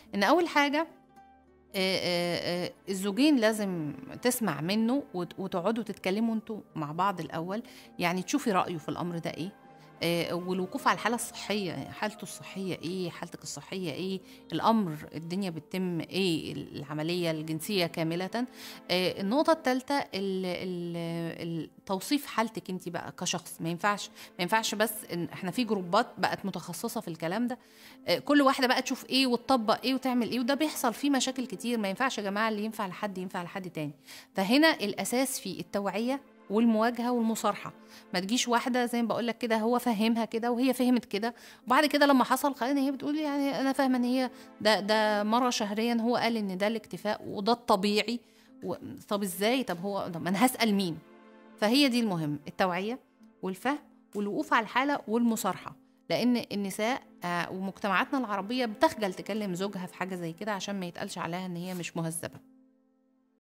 ان اول حاجه آه، آه، آه، الزوجين لازم تسمع منه وت- وتقعدوا تتكلموا انتوا مع بعض الاول يعني تشوفي رايه في الامر ده ايه آه، والوقوف على الحاله الصحيه حالته الصحيه ايه حالتك الصحيه ايه الامر الدنيا بتتم ايه العمليه الجنسيه كامله آه، النقطه الثالثه توصيف حالتك انت بقى كشخص ما ينفعش ما ينفعش بس ان احنا في جروبات بقت متخصصه في الكلام ده آه، كل واحده بقى تشوف ايه وتطبق ايه وتعمل ايه وده بيحصل فيه مشاكل كتير ما ينفعش يا جماعه اللي ينفع لحد ينفع لحد تاني فهنا الاساس في التوعيه والمواجهه والمصارحه ما تجيش واحده زي ما بقول لك كده هو فهمها كده وهي فهمت كده وبعد كده لما حصل خلاني هي بتقول يعني انا فاهمه ان هي ده ده مره شهريا هو قال ان ده الاكتفاء وده الطبيعي و... طب ازاي طب هو طب انا هسال مين فهي دي المهم التوعيه والفهم والوقوف على الحاله والمصارحه لان النساء آه، ومجتمعاتنا العربيه بتخجل تكلم زوجها في حاجه زي كده عشان ما يتقالش عليها ان هي مش مهذبه